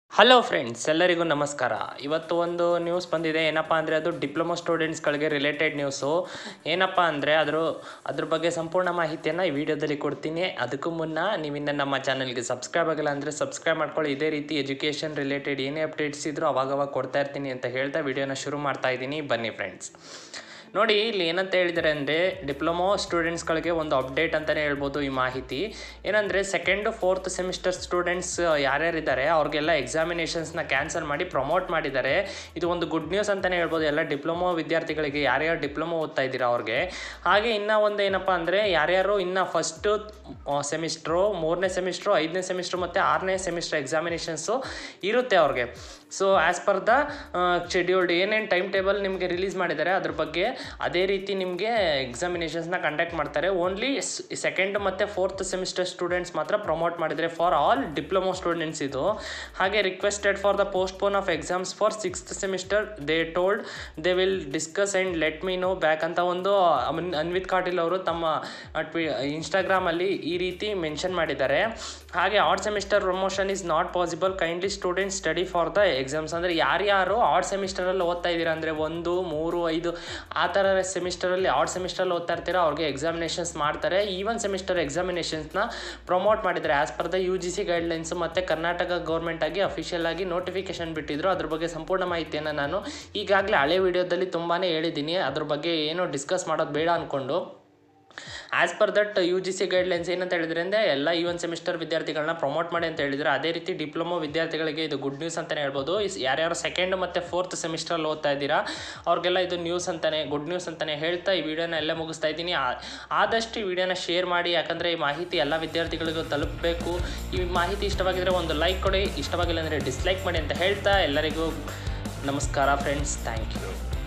hello friends ಎಲ್ಲರಿಗೂ ನಮಸ್ಕಾರ ಇವತ್ತು ಒಂದು ನ್ಯೂಸ್ ಬಂದಿದೆ ಏನಪ್ಪ ಅಂದರೆ ಅದು ಡಿಪ್ಲೊಮಾ ಸ್ಟೂಡೆಂಟ್ಸ್ಗಳಿಗೆ ರಿಲೇಟೆಡ್ ನ್ಯೂಸು ಏನಪ್ಪ ಅಂದರೆ ಅದ್ರ ಅದ್ರ ಬಗ್ಗೆ ಸಂಪೂರ್ಣ ಮಾಹಿತಿಯನ್ನು ಈ ವಿಡಿಯೋದಲ್ಲಿ ಕೊಡ್ತೀನಿ ಅದಕ್ಕೂ ಮುನ್ನ ನೀವಿನ್ನು ನಮ್ಮ ಚಾನಲ್ಗೆ ಸಬ್ಸ್ಕ್ರೈಬ್ ಆಗಿಲ್ಲ ಅಂದರೆ ಸಬ್ಸ್ಕ್ರೈಬ್ ಮಾಡ್ಕೊಳ್ಳಿ ಇದೇ ರೀತಿ ಎಜುಕೇಷನ್ ರಿಲೇಟೆಡ್ ಏನೇ ಅಪ್ಡೇಟ್ಸ್ ಇದ್ರೂ ಅವಾಗವಾಗ ಕೊಡ್ತಾ ಇರ್ತೀನಿ ಅಂತ ಹೇಳ್ತಾ ವಿಡಿಯೋನ ಶುರು ಮಾಡ್ತಾ ಇದ್ದೀನಿ ಬನ್ನಿ ಫ್ರೆಂಡ್ಸ್ ನೋಡಿ ಇಲ್ಲಿ ಏನಂತ ಹೇಳಿದ್ದಾರೆ ಅಂದರೆ ಡಿಪ್ಲೊಮೊ ಸ್ಟೂಡೆಂಟ್ಸ್ಗಳಿಗೆ ಒಂದು ಅಪ್ಡೇಟ್ ಅಂತಲೇ ಹೇಳ್ಬೋದು ಈ ಮಾಹಿತಿ ಏನಂದರೆ ಸೆಕೆಂಡು ಫೋರ್ತ್ ಸೆಮಿಸ್ಟರ್ ಸ್ಟೂಡೆಂಟ್ಸ್ ಯಾರ್ಯಾರಿದ್ದಾರೆ ಅವ್ರಿಗೆಲ್ಲ ಎಕ್ಸಾಮಿನೇಷನ್ಸ್ನ ಕ್ಯಾನ್ಸಲ್ ಮಾಡಿ ಪ್ರಮೋಟ್ ಮಾಡಿದ್ದಾರೆ ಇದು ಒಂದು ಗುಡ್ ನ್ಯೂಸ್ ಅಂತಲೇ ಹೇಳ್ಬೋದು ಎಲ್ಲ ಡಿಪ್ಲೊಮೊ ವಿದ್ಯಾರ್ಥಿಗಳಿಗೆ ಯಾರ್ಯಾರು ಡಿಪ್ಲೊಮೊ ಓದ್ತಾ ಇದ್ದೀರಾ ಅವ್ರಿಗೆ ಹಾಗೆ ಇನ್ನೂ ಒಂದು ಏನಪ್ಪ ಅಂದರೆ ಯಾರ್ಯಾರು ಇನ್ನು ಫಸ್ಟು ಸೆಮಿಸ್ಟ್ರು ಮೂರನೇ ಸೆಮಿಸ್ಟ್ರು ಐದನೇ ಸೆಮಿಸ್ಟ್ರು ಮತ್ತು ಆರನೇ ಸೆಮಿಸ್ಟರ್ ಎಕ್ಸಾಮಿನೇಷನ್ಸು ಇರುತ್ತೆ ಅವ್ರಿಗೆ so as per the scheduled ಏನೇನು ಟೈಮ್ ಟೇಬಲ್ ನಿಮಗೆ ರಿಲೀಸ್ ಮಾಡಿದ್ದಾರೆ ಅದ್ರ ಬಗ್ಗೆ ಅದೇ ರೀತಿ ನಿಮಗೆ ಎಕ್ಸಾಮಿನೇಷನ್ಸ್ನ ಕಂಡಕ್ಟ್ ಮಾಡ್ತಾರೆ ಓನ್ಲಿ ಸೆಕೆಂಡ್ ಮತ್ತು ಫೋರ್ತ್ ಸೆಮಿಸ್ಟರ್ ಸ್ಟೂಡೆಂಟ್ಸ್ ಮಾತ್ರ ಪ್ರಮೋಟ್ ಮಾಡಿದರೆ ಫಾರ್ ಆಲ್ ಡಿಪ್ಲೊಮೊ ಸ್ಟೂಡೆಂಟ್ಸ್ ಇದು ಹಾಗೆ requested for the postpone of exams for sixth semester they told they will discuss and let me know back ಅಂತ ಒಂದು ಅಮನ್ ಅನ್ವಿತ್ ಕಾಟಿಲ್ ಅವರು ತಮ್ಮ ಟ್ವಿ ಇನ್ಸ್ಟಾಗ್ರಾಮಲ್ಲಿ ಈ ರೀತಿ ಮೆನ್ಷನ್ ಮಾಡಿದ್ದಾರೆ ಹಾಗೆ odd semester promotion is not possible kindly students study for the exams ಅಂದರೆ ಯಾರ್ಯಾರು ಆರ್ಟ್ ಸೆಮಿಸ್ಟರಲ್ಲಿ ಓದ್ತಾ ಇದ್ದೀರಾ ಅಂದರೆ ಒಂದು ಮೂರು ಐದು ಆ ಥರ ಸೆಮಿಸ್ಟರಲ್ಲಿ ಆರ್ಟ್ ಸೆಮಿಸ್ಟರಲ್ಲಿ ಓದ್ತಾ ಇರ್ತೀರಾ ಅವ್ರಿಗೆ ಎಕ್ಸಾಮಿನೇಷನ್ಸ್ ಮಾಡ್ತಾರೆ ಈವನ್ ಸೆಮಿಸ್ಟರ್ ಎಕ್ಸಾಮಿನೇಷನ್ಸ್ನ ಪ್ರಮೋಟ್ ಮಾಡಿದ್ದಾರೆ as per the U G C guidelines ಮತ್ತು ಕರ್ನಾಟಕ ಗೌರ್ಮೆಂಟ್ ಆಗಿ ಅಫಿಷಿಯಲ್ ಆಗಿ ನೋಟಿಫಿಕೇಶನ್ ಬಿಟ್ಟಿದ್ರು ಅದ್ರ ಬಗ್ಗೆ ಸಂಪೂರ್ಣ ಮಾಹಿತಿಯನ್ನು ನಾನು ಈಗಾಗಲೇ ಹಳೆ ವಿಡಿಯೋದಲ್ಲಿ ತುಂಬಾ ಹೇಳಿದ್ದೀನಿ ಅದ್ರ ಬಗ್ಗೆ ಏನೋ ಡಿಸ್ಕಸ್ ಮಾಡೋದು ಬೇಡ ಅಂದ್ಕೊಂಡು as per that U G C guidelines ಏನಂತ ಹೇಳಿದ್ರೆ ಅಂದರೆ ಎಲ್ಲ ಈ ಒಂದು ಸೆಮಿಸ್ಟರ್ ವಿದ್ಯಾರ್ಥಿಗಳನ್ನ ಪ್ರಮೋಟ್ ಮಾಡಿ ಅಂತ ಹೇಳಿದ್ರೆ ಅದೇ ರೀತಿ ಡಿಪ್ಲೊಮೊ ವಿದ್ಯಾರ್ಥಿಗಳಿಗೆ ಇದು ಗುಡ್ ನ್ಯೂಸ್ ಅಂತಲೇ ಹೇಳ್ಬೋದು ಇಸ್ ಯಾರ್ಯಾರು ಸೆಕೆಂಡ್ ಮತ್ತು ಫೋರ್ತ್ ಸೆಮಿಸ್ಟ್ರಲ್ಲಿ ಓದ್ತಾ ಇದ್ದೀರಾ ಅವ್ರಿಗೆಲ್ಲ ಇದು ನ್ಯೂಸ್ ಅಂತಲೇ ಗುಡ್ ನ್ಯೂಸ್ ಅಂತಲೇ ಹೇಳ್ತಾ ಈ ವಿಡಿಯೋನ ಎಲ್ಲ ಮುಗಿಸ್ತಾ ಇದ್ದೀನಿ ಆ- ಆದಷ್ಟು ಈ ವಿಡಿಯೋನ ಶೇರ್ ಮಾಡಿ ಯಾಕಂದರೆ ಈ ಮಾಹಿತಿ ಎಲ್ಲ ವಿದ್ಯಾರ್ಥಿಗಳಿಗೂ ತಲುಪಬೇಕು ಈ ಮಾಹಿತಿ ಇಷ್ಟವಾಗಿದ್ದರೆ ಒಂದು ಲೈಕ್ ಕೊಡಿ ಇಷ್ಟವಾಗಿಲ್ಲ ಅಂದರೆ ಡಿಸ್ಲೈಕ್ ಮಾಡಿ ಅಂತ ಹೇಳ್ತಾ ಎಲ್ಲರಿಗೂ ನಮಸ್ಕಾರ ಫ್ರೆಂಡ್ಸ್ ಥ್ಯಾಂಕ್ ಯು